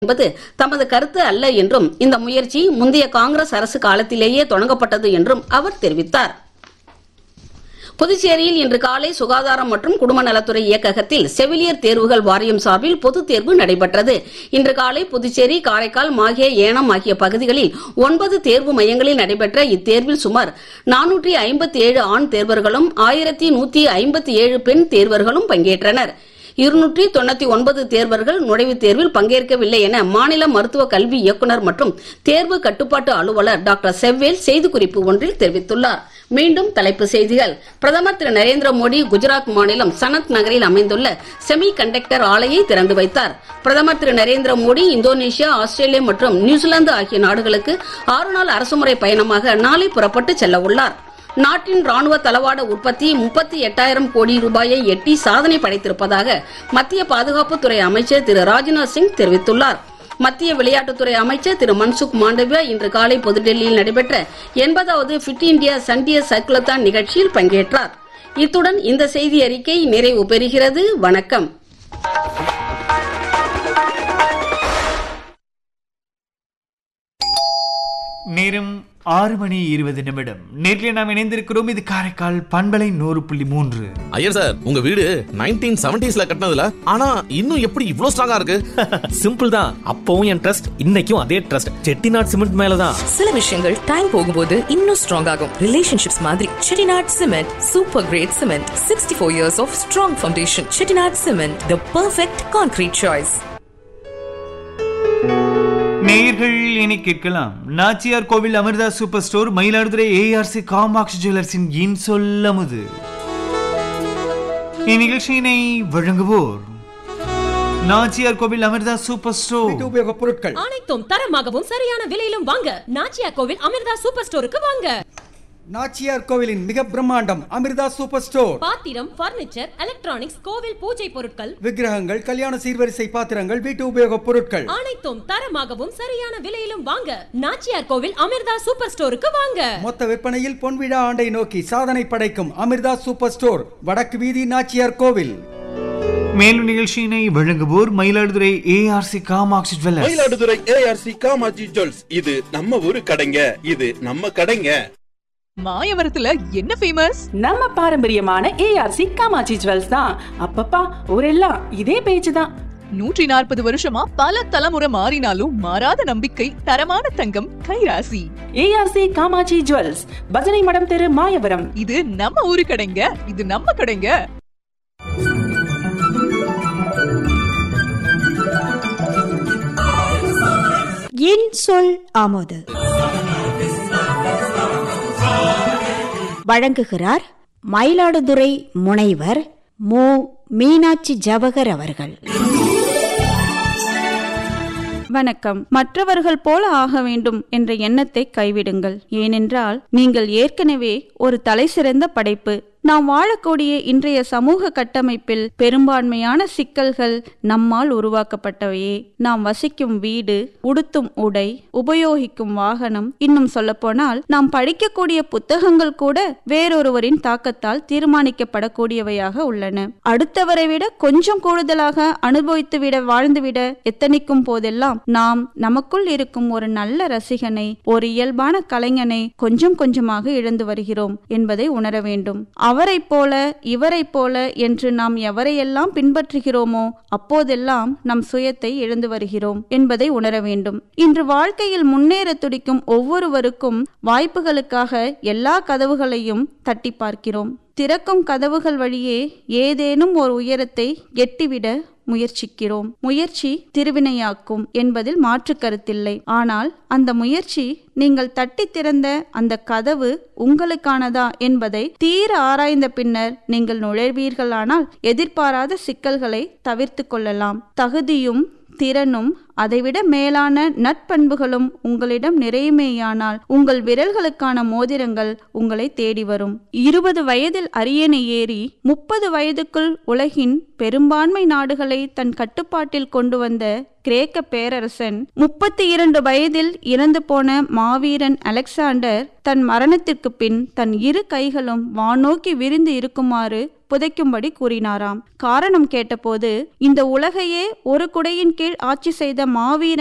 என்பது தமது கருத்து அல்ல என்றும் இந்த முயற்சி முந்தைய காங்கிரஸ் அரசு காலத்திலேயே தொடங்கப்பட்டது என்றும் அவர் தெரிவித்தார் புதுச்சேரியில் இன்று காலை சுகாதாரம் மற்றும் குடும்ப நலத்துறை இயக்ககத்தில் செவிலியர் தேர்வுகள் வாரியம் சார்பில் பொதுத் தேர்வு நடைபெற்றது இன்று காலை புதுச்சேரி காரைக்கால் மாஹே ஏனம் ஆகிய பகுதிகளில் ஒன்பது தேர்வு மையங்களில் நடைபெற்ற இத்தேர்வில் சுமார் நானூற்றி ஐம்பத்தி ஏழு ஆண் தேர்வர்களும் ஆயிரத்தி நூத்தி ஐம்பத்தி ஏழு பெண் தேர்வர்களும் பங்கேற்றனர் இருநூற்றி தொண்ணூத்தி ஒன்பது தேர்வர்கள் நுழைவுத் தேர்வில் பங்கேற்கவில்லை என மாநில மருத்துவ கல்வி இயக்குநர் மற்றும் தேர்வு கட்டுப்பாட்டு அலுவலர் டாக்டர் செவ்வேல் செய்திக்குறிப்பு ஒன்றில் தெரிவித்துள்ளார் மீண்டும் தலைப்புச் செய்திகள் பிரதமர் திரு நரேந்திர மோடி குஜராத் மாநிலம் சனத் நகரில் அமைந்துள்ள செமி கண்டக்டர் ஆலையை திறந்து வைத்தார் பிரதமர் திரு நரேந்திர மோடி இந்தோனேஷியா ஆஸ்திரேலியா மற்றும் நியூசிலாந்து ஆகிய நாடுகளுக்கு ஆறு நாள் அரசுமுறை பயணமாக நாளை புறப்பட்டு செல்ல உள்ளார் நாட்டின் ராணுவ தளவாட உற்பத்தி முப்பத்தி எட்டாயிரம் கோடி ரூபாயை எட்டி சாதனை படைத்திருப்பதாக மத்திய பாதுகாப்புத்துறை அமைச்சர் திரு ராஜ்நாத் சிங் தெரிவித்துள்ளார் மத்திய விளையாட்டுத்துறை அமைச்சர் திரு மன்சுக் மாண்டவியா இன்று காலை புதுடெல்லியில் நடைபெற்ற எண்பதாவது ஃபிட் இந்தியா சண்டிய சைக்கிளத்தான் நிகழ்ச்சியில் பங்கேற்றார் இத்துடன் இந்த செய்தி அறிக்கை நிறைவு பெறுகிறது வணக்கம் நேரம் ஆறு மணி இருபது நிமிடம் நேரில் நாம் இணைந்திருக்கிறோம் இது காரைக்கால் பண்பலை நூறு புள்ளி மூன்று ஐயர் சார் உங்க வீடு நைன்டீன் செவன்டிஸ்ல கட்டினதுல ஆனா இன்னும் எப்படி இவ்ளோ ஸ்ட்ராங்கா இருக்கு சிம்பிள் தான் அப்பவும் என் ட்ரஸ்ட் இன்னைக்கும் அதே ட்ரஸ்ட் செட்டிநாட் சிமெண்ட் மேலதான் சில விஷயங்கள் டைம் போகும்போது இன்னும் ஸ்ட்ராங் ஆகும் ரிலேஷன்ஷிப்ஸ் மாதிரி Chettinad cement super great cement sixty four years of strong foundation Chettinad cement the perfect concrete choice நேயர்கள் இனி கேட்கலாம் Nachiyar Koil Amritha super store Mayiladuthurai ARC Kamatchi ஜுவல்லர்ஸின் இன் சொல்லமுது இந்நிகழ்ச்சியினை வழங்குவோர் நாச்சியார் கோவில் அமிர்தா சூப்பர் ஸ்டோர் உபயோகப் பொருட்கள் அனைத்தும் தரமாகவும் சரியான விலையிலும் வாங்க நாச்சியா கோவில் அமிர்தா சூப்பர் ஸ்டோருக்கு வாங்க நாச்சியார் கோவிலின் மிக பிரம்மாண்டம் அமிர்தா சூப்பர் ஸ்டோர் பாத்திரம் பர்னிச்சர் எலக்ட்ரானிக்ஸ் கோவில் பூஜை பொருட்கள் விக்கிரகங்கள் கல்யாண சீர்வரிசை பாத்திரங்கள் வீட்டு உபயோகப் பொருட்கள் அனைத்தும் தரமாகவும் சரியான விலையிலும் வாங்க நாச்சியார் கோவில் அமிர்தா சூப்பர் ஸ்டோருக்கு வாங்க மொத்த விற்பனையில் பொன்விழா ஆண்டை நோக்கி சாதனை படைக்கும் அமிர்தா சூப்பர் ஸ்டோர் வடக்கு வீதி நாச்சியார் கோவில் மேலும் நிகழ்ச்சியினை வழங்குவோர் Mayiladuthurai ARC Kamatchi jewellers Mayiladuthurai ARC Kamatchi jewels இது நம்ம ஊரு கடைங்க இது நம்ம கடைங்க மாயவரத்துல என்ன ஃபேமஸ் நம்ம பாரம்பரியமான ஏஆர்சி காமாட்சி ஜுவல்ஸ் தான் அப்பப்பா ஊரெல்லாம் இதே பேச்சு தான் நூற்றி நாற்பது வருஷமா பல தலைமுறை மாறினாலும் மாறாத நம்பிக்கை தரமான தங்கம் கைராசி ஏஆர்சி காமாட்சி ஜுவல்ஸ் பஜனை மடம் தெரு மாயவரம் இது நம்ம ஊரு கடைங்க இது நம்ம கடைங்க என் சொல் ஆமோது வழங்குகிறார் மயிலாடுதுறை முனைவர் மு மீனாட்சி ஜவஹர் அவர்கள் வணக்கம் மற்றவர்கள் போல ஆக வேண்டும் என்ற எண்ணத்தை கைவிடுங்கள் ஏனென்றால் நீங்கள் ஏற்கனவே ஒரு தலைசிறந்த படைப்பு நாம் வாழக்கூடிய இன்றைய சமூக கட்டமைப்பில் பெரும்பான்மையான சிக்கல்கள் நம்மால் உருவாக்கப்பட்டவையே நாம் வசிக்கும் வீடு உடுத்தும் உடை உபயோகிக்கும் வாகனம் இன்னும் சொல்லப்போனால் நாம் படிக்கக்கூடிய புத்தகங்கள் கூட வேறொருவரின் தாக்கத்தால் தீர்மானிக்கப்படக்கூடியவையாக உள்ளன அடுத்தவரை விட கொஞ்சம் கூடுதலாக அனுபவித்துவிட வாழ்ந்துவிட எத்தனிக்கும் போதெல்லாம் நாம் நமக்குள் இருக்கும் ஒரு நல்ல ரசிகனை ஒரு இயல்பான கலைஞனை கொஞ்சம் கொஞ்சமாக இழந்து வருகிறோம் என்பதை உணர வேண்டும் அவரைப் போல இவரைப் போல என்று நாம் எவரையெல்லாம் பின்பற்றுகிறோமோ அப்போதெல்லாம் நம் சுயத்தை இழந்து வருகிறோம் என்பதை உணர வேண்டும் இன்று வாழ்க்கையில் முன்னேற துடிக்கும் ஒவ்வொருவருக்கும் வாய்ப்புகளுக்காக எல்லா கதவுகளையும் தட்டி பார்க்கிறோம் திறக்கும் கதவுகள் வழியே ஏதேனும் ஒரு உயரத்தை எட்டிவிட முயற்சிக்கிறோம் முயற்சி திருவினையாக்கும் என்பதில் மாற்று கருத்தில்லை ஆனால் அந்த முயற்சி நீங்கள் தட்டி திறந்த அந்த கதவு உங்களுக்கானதா என்பதை தீர ஆராய்ந்த பின்னர் நீங்கள் நுழைவீர்களானால் எதிர்பாராத சிக்கல்களை தவிர்த்து கொள்ளலாம் தகுதியும் திறனும் அதைவிட மேலான நட்பண்புகளும் உங்களிடம் நிறையுமேயானால் உங்கள் விரல்களுக்கான மோதிரங்கள் உங்களை தேடி வரும் இருபது வயதில் அரியணை ஏறி முப்பது வயதுக்குள் உலகின் பெரும்பான்மை நாடுகளை தன் கட்டுப்பாட்டில் கொண்டு வந்த கிரேக்க பேரரசன் முப்பத்தி இரண்டு வயதில் இறந்து போன மாவீரன் அலெக்சாண்டர் தன் மரணத்திற்கு பின் தன் இரு கைகளும் வானோக்கி விரிந்து இருக்குமாறு புதைக்கும்படி கூறினாராம் காரணம் கேட்டபோது இந்த உலகையே ஒரு குடையின் கீழ் ஆட்சி செய்த மாவீரன்